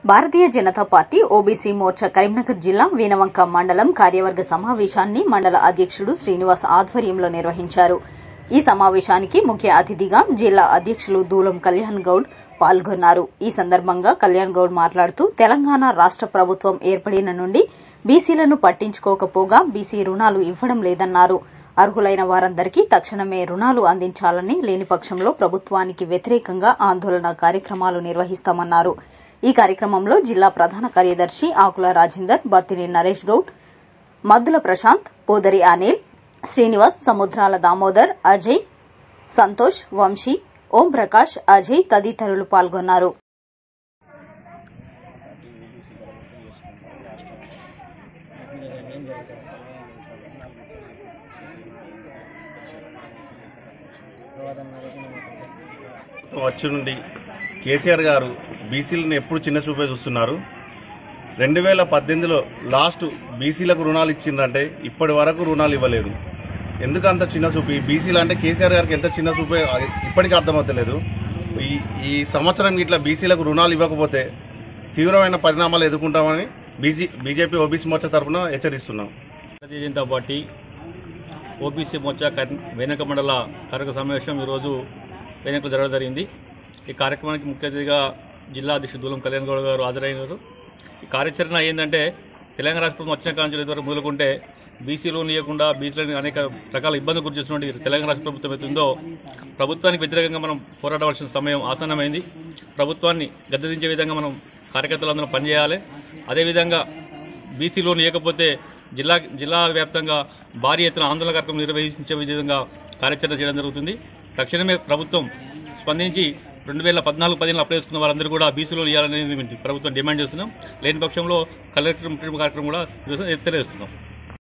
భారతీయ Janata Party OBC Morcha Karimnagar జిల్లా వీనవంక మండలం కార్యవర్గ సమావేశాన్ని మండల అధ్యక్షుడు శ్రీనివాస్ ఆధ్వర్యంలో నిర్వహించారు ఈ సమావేశానికి ముఖ్య అతిథిగా జిల్లా అధ్యక్షులు దూలం కళ్యాణ్ గౌడ్ పాల్గొన్నారు ఈ సందర్భంగా కళ్యాణ్ గౌడ్ మాట్లాడుతూ తెలంగాణ రాష్ట ప్రభుత్వం ఏర్పడిన నుండి బీసీలను పట్టించుకోకపోగా బీసీ రుణాలు ఇవ్వడం లేదన్నారు అర్హులైన వారందరికీ తక్షణమే రుణాలు అందించాలని లేని పక్షంలో ప్రభుత్వానికి వ్యతిరేకంగా ఆందోళన కార్యక్రమాలు నిర్వహిస్తామన్నారు ఈ కార్యక్రమంలో జిల్లా ప్రధాన కార్యదర్శి ఆకుల రాజేందర్ బత్తిని నరేష్ గౌడ్ మద్దుల ప్రశాంత్ పోదరి అనిల్ శ్రీనివాస్ సముద్రాల దామోదర్ అజయ్ సంతోష్ వంశీ ఓం ప్రకాష్ అజయ్ తదితరులు పాల్గొన్నారు వచ్చి నుండి కేసీఆర్ గారు బీసీలను ఎప్పుడు చిన్న చూపే చూస్తున్నారు రెండు వేల పద్దెనిమిదిలో లాస్ట్ బీసీలకు రుణాలు ఇచ్చిందంటే ఇప్పటి వరకు రుణాలు ఇవ్వలేదు ఎందుకు అంత చిన్న చూపు ఈ బీసీలు అంటే కేసీఆర్ గారికి ఎంత చిన్న చూపే అది ఇప్పటికీ అర్థమవుతలేదు ఈ ఈ సంవత్సరం ఇట్లా బీసీలకు రుణాలు ఇవ్వకపోతే తీవ్రమైన పరిణామాలు ఎదుర్కొంటామని బీజీ బీజేపీ ఓబీసీ మోర్చా తరఫున హెచ్చరిస్తున్నాం భారతీయ జనతా పార్టీ ఓబీసీ మోర్చా కర్- వెనక మండల కార్యక సమావేశం ఈరోజు వెనకలు జరగడం జరిగింది ఈ కార్యక్రమానికి ముఖ్య అతిథిగా జిల్లా అధ్యక్షుడు దూలం కళ్యాణ్ గౌడ్ గారు హాజరైనారు ఈ కార్యాచరణ ఏంటంటే తెలంగాణ రాష్ట్రం వచ్చిన కాంచెల ద్వారా మొదలుకుంటే బీసీలు ఇవ్వకుండా బీసీలను అనేక రకాల ఇబ్బందులు గురి చేస్తున్నటువంటి తెలంగాణ రాష్ట్ర ప్రభుత్వం అవుతుందో ప్రభుత్వానికి వ్యతిరేకంగా మనం పోరాడవలసిన సమయం ఆసన్నమైంది ప్రభుత్వాన్ని గద్దెదించే విధంగా మనం కార్యకర్తలందరం పనిచేయాలి అదేవిధంగా బీసీ లోన్ ఇవ్వకపోతే జిల్లా జిల్లా వ్యాప్తంగా భారీ ఎత్తున ఆందోళన కార్యక్రమం నిర్వహించే విధంగా కార్యాచరణ చేయడం జరుగుతుంది తక్షణమే ప్రభుత్వం స్పందించి రెండు వేల పద్నాలుగు పదిహేను అప్లై చేసుకున్న వారందరూ కూడా బీసీ లోన్ ఇవ్వాలనేది ప్రభుత్వం డిమాండ్ చేస్తున్నాం లేని పక్షంలో కలెక్టర్ ముఖ్య కార్యక్రమం కూడా తెలియజేస్తున్నాం